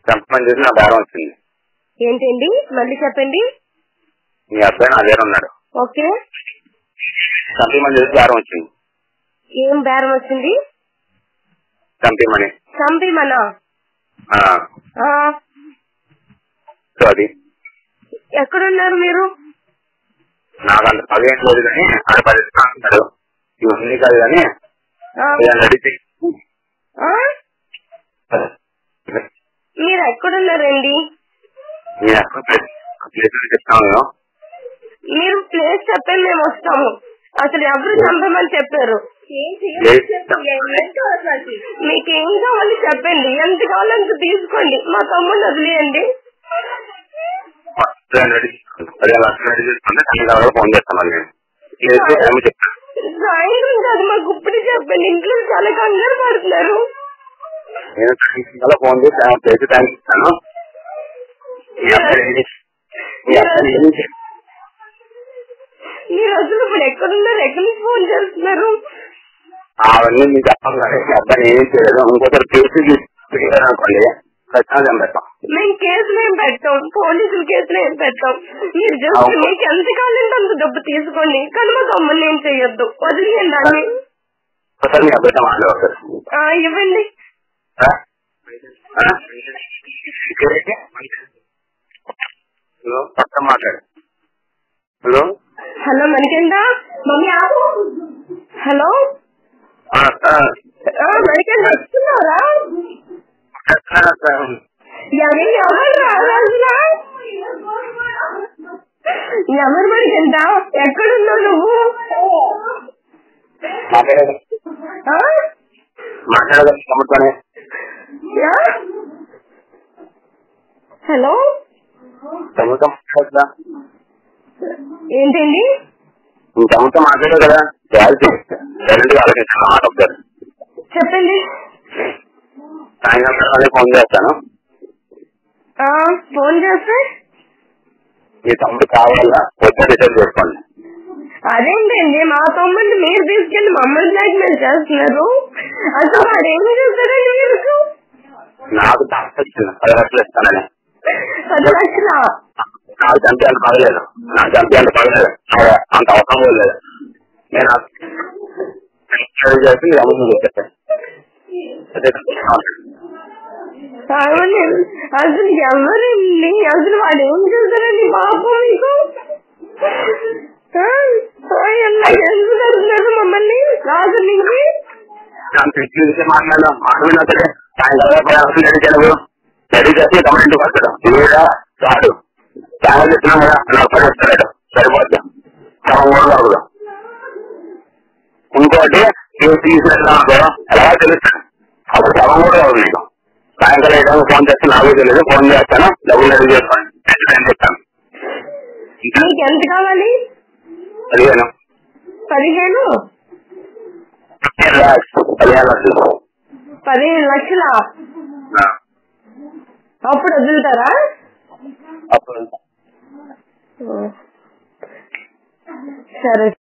చంపమని చూసి నా బేరం వచ్చింది ఏంటండి మళ్ళీ చెప్పండి మీ అబ్బాయి నా దగ్గర ఉన్నాడు ఓకే చంపమని చూసి బేరం వచ్చింది ఏం బేరం వచ్చింది చంపమని చంపిమనా ఆ, ఆ, సో అది ఎక్కడున్నారు మీరు నాకు అంత పదిహేను లేదు కానీ ఆయన పది ఇస్తా అంటాడు ఇవన్నీ కాదు కానీ ఆ, ఏదైనా అడిగితే ఆ? మీరు ఎక్కడున్నారండి నేను ఎక్కడ ప్లేస్ ప్లేస్ చెప్తాను నేను మీరు ప్లేస్ చెప్పండి మేము వస్తాము అసలు ఎవరు చంపమని చెప్పారు ప్లేస్ చెప్తాను మీకు ఏం కావాలి చెప్పండి ఎంత కావాలో అంత తీసుకోండి మా తమ్ముడిని వదిలేయండి ఫస్ట్ రెండు అడిగి పదిహేను లక్షలు అడిగి తీసుకుంటే తల్లి కావాలి ఫోన్ చేస్తాను మళ్ళీ నేను ప్లేస్ టైం చెప్తాను సాయంత్రం కాదు మాకు ఇప్పుడు చెప్పండి ఇంట్లో చాలా కంగారు పడుతున్నారు నేను సాయంత్రం ఫోన్ చేసి ఆ ప్లేస్ టైం ఇస్తాను మీ అబ్బాయి ఏం చేసి- మీ అబ్బాయి ఏం చేసి మీరు అసలు ఇప్పుడు ఎక్కడున్నారు ఎక్కడి నుంచి ఫోన్ చేస్తున్నారు అవన్నీ మీకు చెప్పాలి కానీ మీ అబ్బాయి ఏం చేయలేదు ఇంకోసారి ప్లేస్ తీసుకుంటారు అనుకోండి ఖచ్చితంగా చంపేస్తాం మేము కేసులు ఏం పెట్టాం పోలీసులు కేసులు ఏం పెట్టాం మీరు జస్ట్ అవును. మీకు ఎంత కావాలంటే అంత డబ్బు తీసుకోండి కానీ మా తమ్ముడిని ఏం చేయొద్దు వదిలేయండి అన్ని ఒకసారి మీ అబ్బాయితో మాట్లాడతారు ఆ, ఇవ్వండి హలో పక్క మాట్లాడు హలో హలో మణికంద మమ్మీ ఆపు హలో ఆ, సార్. ఆ, మణికంద వస్తున్నారా సార్, సార్. ఎవరు ఎవరు రావాల్సిన ఎవరు మణికంద ఎక్కడున్నావు నువ్వు మాట్లాడదు ఆ? మాట్లాడదు తమ్ముడుతోనే యా? హలో తమ్ముడితో మాట్లాడదా ఏంటండి నువ్వు తమ్ముడితో మాట్లాడవు కదా చేయాల్సి డైరెక్ట్ ఆలోచించాను మాట ఒకసారి చెప్పండి సాయంత్రం అదే ఫోన్ చేస్తాను ఆ, ఫోన్ చేస్తే మీ తమ్ముడు కావాలా వచ్చి రిటర్న్ చేసుకోండి అదేంటండి మా తమ్ముడిని మీరు తీసుకెళ్లి మమ్మల్ని బ్లాక్ మెయిల్ చేస్తున్నారు అసలు వాడు ఏం చేస్తారండి మీరు నాకు తాత వచ్చింది పది లక్షలు ఇస్తానని పది లక్షల నాకు చంపే అంత పగలేదు నాకు చంపే అంత పగలేదు నాకు అంత అవసరం కూడా లేదు నేను ఆ- నేను చేసి మీ అమ్మ ముందు చెప్పాను అదే అవును అసలు ఎవరండి అసలు వాడు ఏం చేస్తారండి పాపం మీకు ఆ, ఆ, ఎలా ఎందుకు కడుతున్నారు మమ్మల్ని రాజు నుంచి దాని తెచ్చి మాట్లాడదాం మాట్లాడినా సరే సాయంత్రం రెడీ చేయడం రెడీ చేసి గవర్నమెంట్ వస్తాడు లేదా రాడు చాలా చెప్పినా కదా నాకు పని వస్తాడు సరిపోద్ది సగం కూడా రాదు ఇంకోటి నేను తీసుకెళ్తాను అనుకో ఎలా తెలుస్తాను అప్పుడు సగం కూడా రాదు నీకు సాయంకాలం ఏదైనా ఫోన్ చేస్తే నాకు తెలియదు ఫోన్ చేస్తాను డబ్బులు రెడీ చేసుకోండి నేను చెప్తాను ఇంకా మీకు ఎంత కావాలి పదిహేను పదిహేను పదిహేను లక్షలు పదిహేను లక్షలు పదిహేను లక్షల ఆ, అప్పుడు వదులుతారా అప్పుడు సరే